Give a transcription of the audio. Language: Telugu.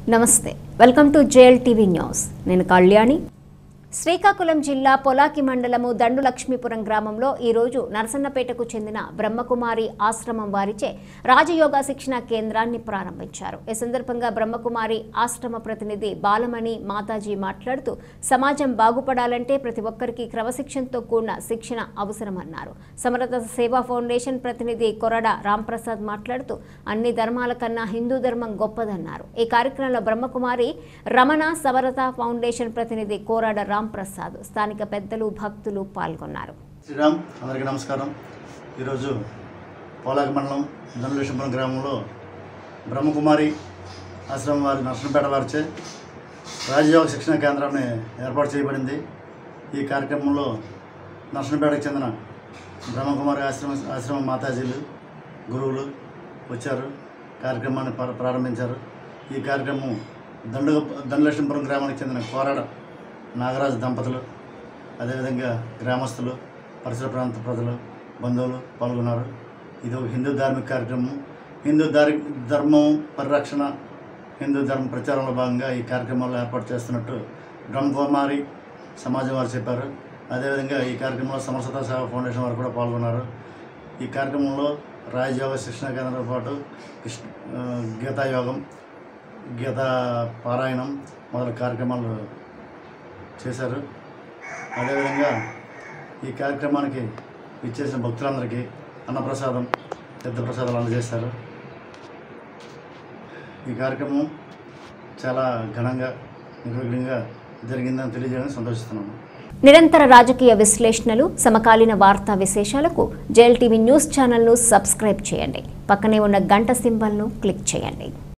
నమస్తే welcome to JL TV news నేను కళ్యాణి శ్రీకాకుళం జిల్లా పొలాకి మండలము దండు లక్ష్మీపురం గ్రామంలో ఈరోజు నరసన్నపేటకు చెందిన బ్రహ్మకుమారి ఆశ్రమం వారిచే రాజయోగా శిక్షణ కేంద్రాన్ని ప్రారంభించారు ఈ సందర్భంగా బ్రహ్మకుమారి ఆశ్రమ ప్రతినిధి బాలమణి మాతాజీ మాట్లాడుతూ సమాజం బాగుపడాలంటే ప్రతి ఒక్కరికి క్రమశిక్షణతో కూడిన శిక్షణ అవసరమన్నారు సమరత సేవా ఫౌండేషన్ ప్రతినిధి కొరడ రాంప్రసాద్ మాట్లాడుతూ అన్ని ధర్మాల కన్నా హిందూ ధర్మం గొప్పదన్నారు ఈ కార్యక్రమంలో బ్రహ్మకుమారి రమణ సమరత ఫౌండేషన్ ప్రతినిధి కోరాడ రాంప్రసాద్ స్థానిక పెద్దలు భక్తులు పాల్గొన్నారు శ్రీరామ్ అందరికీ నమస్కారం ఈరోజు పోలాక మండలం ధనులేశ్వరం గ్రామంలో బ్రహ్మకుమారి ఆశ్రమం వారి నర్సంపేట వారిచే రాజయోగ శిక్షణ కేంద్రాన్ని ఏర్పాటు చేయబడింది ఈ కార్యక్రమంలో నర్సంపేటకు చెందిన బ్రహ్మకుమారి ఆశ్రమ ఆశ్రమ మాతాజీలు గురువులు వచ్చారు కార్యక్రమాన్ని ప్ర- ప్రారంభించారు ఈ కార్యక్రమం దండు దండలక్ష్మీపురం గ్రామానికి చెందిన కోరాడ నాగరాజు దంపతులు అదేవిధంగా గ్రామస్తులు పరిసర ప్రాంత ప్రజలు బంధువులు పాల్గొన్నారు ఇది ఒక హిందూ ధార్మిక కార్యక్రమం హిందూ ధారి ధర్మం పరిరక్షణ హిందూ ధర్మ ప్రచారంలో భాగంగా ఈ కార్యక్రమాలు ఏర్పాటు చేస్తున్నట్టు బ్రహ్మకుమారి సమాజం వారు చెప్పారు అదేవిధంగా ఈ కార్యక్రమంలో సమరసత సేవా ఫౌండేషన్ వారు కూడా పాల్గొన్నారు ఈ కార్యక్రమంలో రాజయోగ శిక్షణ కేంద్రంతో పాటు కృష్ణ ఆ, గీతా యోగం గీతా పారాయణం మొదలగు కార్యక్రమాలు చేశారు అదేవిధంగా ఈ కార్యక్రమానికి ఇచ్చేసిన భక్తులందరికీ అన్నప్రసాదం పెద్ద ప్రసాదాలు అందజేస్తారు ఈ కార్యక్రమం చాలా ఘనంగా నిర్విఘ్నంగా జరిగిందని తెలియజేయడానికి సంతోషిస్తున్నాను నిరంతర రాజకీయ విశ్లేషణలు సమకాలీన వార్తా విశేషాలకు జేఎల్ టీవీ న్యూస్ ఛానల్ను సబ్స్క్రైబ్ చేయండి పక్కనే ఉన్న గంట సింబల్ను క్లిక్ చేయండి